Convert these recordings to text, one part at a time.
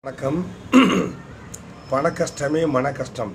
வணக்கம் பண கஷ்டமே மன கஷ்டம்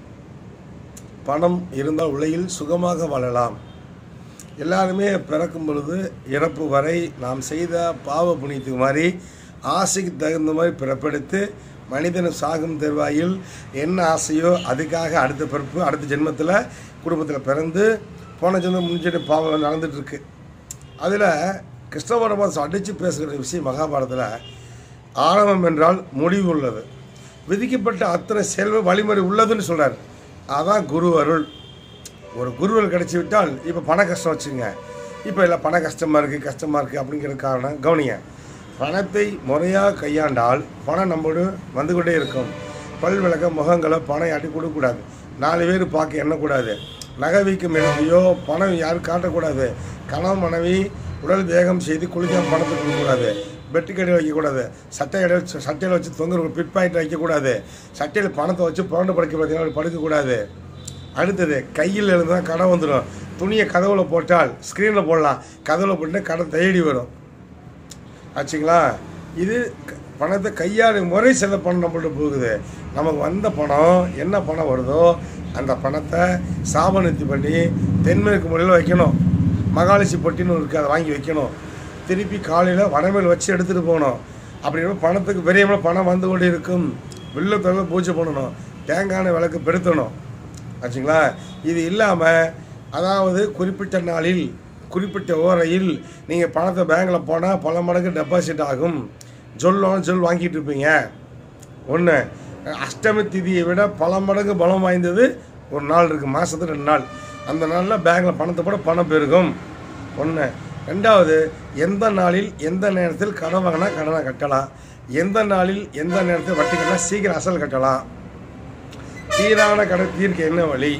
பணம் இருந்தால் உலகில் சுகமாக வாழலாம் எல்லாருமே பிறக்கும் பொழுது இறப்பு வரை நாம் செய்த பாவ புண்ணியத்துக்கு மாதிரி ஆசைக்கு தகுந்த மாதிரி பிறப்பெடுத்து மனிதன் சாகும் தருவாயில் என்ன ஆசையோ அதுக்காக அடுத்த பிறப்பு அடுத்த ஜென்மத்தில் குடும்பத்தில் பிறந்து போன ஜென்மம் முன்னிட்டு பாவம் நடந்துட்டு இருக்கு அதில் கிருஷ்ண பரமாத்மா அடித்து பேசுகிற விஷயம் மகாபாரதத்தில் ஆரம்பம் என்றால் முடிவு உள்ளது விதிக்கப்பட்ட அத்தனை செல்வ வழிமுறை உள்ளதுன்னு சொல்றார் அதான் குரு அருள் ஒரு குருவல் கிடைச்சி விட்டால் இப்போ பண கஷ்டம் வச்சுங்க இப்போ இல்லை பண கஷ்டமாக இருக்குது கஷ்டமாக இருக்குது அப்படிங்கிற காரணம் கவனிங்க பணத்தை முறையாக கையாண்டால் பணம் நம்மோடு வந்து கொண்டே இருக்கும் பல் விளக்க முகங்களை பணம் யாட்டி கொடுக்கக்கூடாது நாலு பேர் பார்க்க எண்ணக்கூடாது நகை வைக்கும் இடத்தையோ பணம் யாரும் காட்டக்கூடாது கணவன் மனைவி உடல் வேகம் செய்து குளிக்காம பணத்தை கொடுக்கக்கூடாது பெட்டு கடையில் வைக்கக்கூடாது சட்டை கடை சட்டையில் வச்சு தொங்குற பிட் பாயிண்ட் வைக்கக்கூடாது சட்டையில் பணத்தை வச்சு புரண்டு படுக்க பார்த்தீங்கன்னா படுக்கக்கூடாது அடுத்தது கையில் இருந்தால் கடை வந்துடும் துணியை கதவுல போட்டால் ஸ்க்ரீனில் போடலாம் கதவுல போட்டு கடை தேடி வரும் ஆச்சுங்களா இது க- பணத்தை கையாளு முறை செலவு பண்ண நம்மள்ட்ட போகுது நமக்கு வந்த பணம் என்ன பணம் வருதோ அந்த பணத்தை சாபனத்தி பண்ணி தென்மேற்கு முறையில் வைக்கணும் மகாலட்சி பொட்டின்னு ஒன்று இருக்குது அதை வாங்கி வைக்கணும் திருப்பி காலையில் வடமேல் வச்சு எடுத்துகிட்டு போகணும் அப்படின்னா பணத்துக்கு பெரியவங்கள பணம் வந்து கொண்டே இருக்கும் வில்லத்தில் பூஜை பண்ணணும் தேங்காய் விளக்கு பெருத்தணும் ஆச்சுங்களா இது இல்லாமல் அதாவது குறிப்பிட்ட நாளில் குறிப்பிட்ட ஓரையில் நீங்கள் பணத்தை பேங்க்கில் போனால் பல மடங்கு டெபாசிட் ஆகும் ஜொல்லோன்னு சொல் வாங்கிட்டு இருப்பீங்க ஒன்று அஷ்டமி திதியை விட பல மடங்கு பலம் வாய்ந்தது ஒரு நாள் இருக்குது மாதத்துக்கு ரெண்டு நாள் அந்த நாளில் பேங்க்கில் பணத்தை போட பணம் பெருகும் ஒன்று ரெண்டாவது எந்த நாளில் எந்த நேரத்தில் கடன் வாங்கினா கடனை கட்டலாம் எந்த நாளில் எந்த நேரத்தில் வட்டி கட்டினா சீக்கிரம் அசல் கட்டலாம் தீரான கடன் தீர்க்க என்ன வழி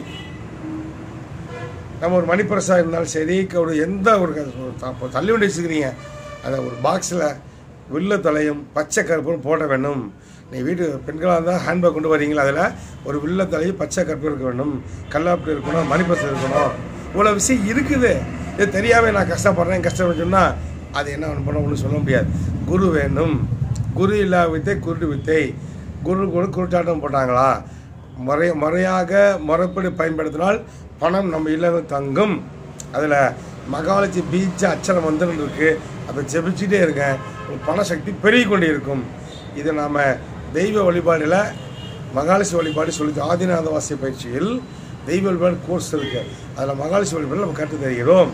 நம்ம ஒரு மணிப்பரசாக இருந்தாலும் சரி ஒரு எந்த ஒரு க- ஒரு த- இப்போ தள்ளி கொண்டு வச்சுக்கிறீங்க அதை ஒரு பாக்ஸில் வில்ல தலையும் பச்சை கருப்பும் போட வேண்டும் நீ வீட்டு பெண்களாக இருந்தால் ஹேண்ட்பேக் கொண்டு வரீங்களா அதில் ஒரு வில்ல தலையும் பச்சை கருப்பு இருக்க வேண்டும் கல்லாப்பட்டி இருக்கணும் மணிப்பரசு இருக்கணும் இவ்வளோ விஷயம் இருக்குது இது தெரியாமல் நான் கஷ்டப்படுறேன் கஷ்டப்படுறேன்னு சொன்னால் அது என்ன பண்ண ஒன்றும் சொல்ல முடியாது குரு வேண்டும் குரு இல்லா வித்தை குருட்டு வித்தை குரு கூட குருட்டாட்டம் போட்டாங்களா முறை முறையாக முறைப்படி பயன்படுத்தினால் பணம் நம்ம இல்லவே தங்கும் அதில் மகாலட்சி பீச்ச அச்சரம் மந்திரம் இருக்கு அதை ஜெபிச்சுட்டே இருங்க உங்க பண சக்தி பெருகி கொண்டே இருக்கும் இது நாம் தெய்வ வழிபாடில் மகாலட்சி வழிபாடு சொல்லி ஆதிநாத வாசிய பயிற்சியில் தெய்வ வழிபாடு கோர்ஸ் இருக்கு அதில் மகாலட்சி வழிபாடு நம்ம கற்று தருகிறோம்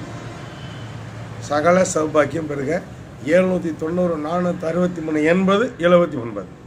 சகல சௌபாக்கியம் பெருக எழுநூற்றி தொண்ணூறு நானூற்றி அறுபத்தி மூணு எண்பது எழுபத்தி ஒன்பது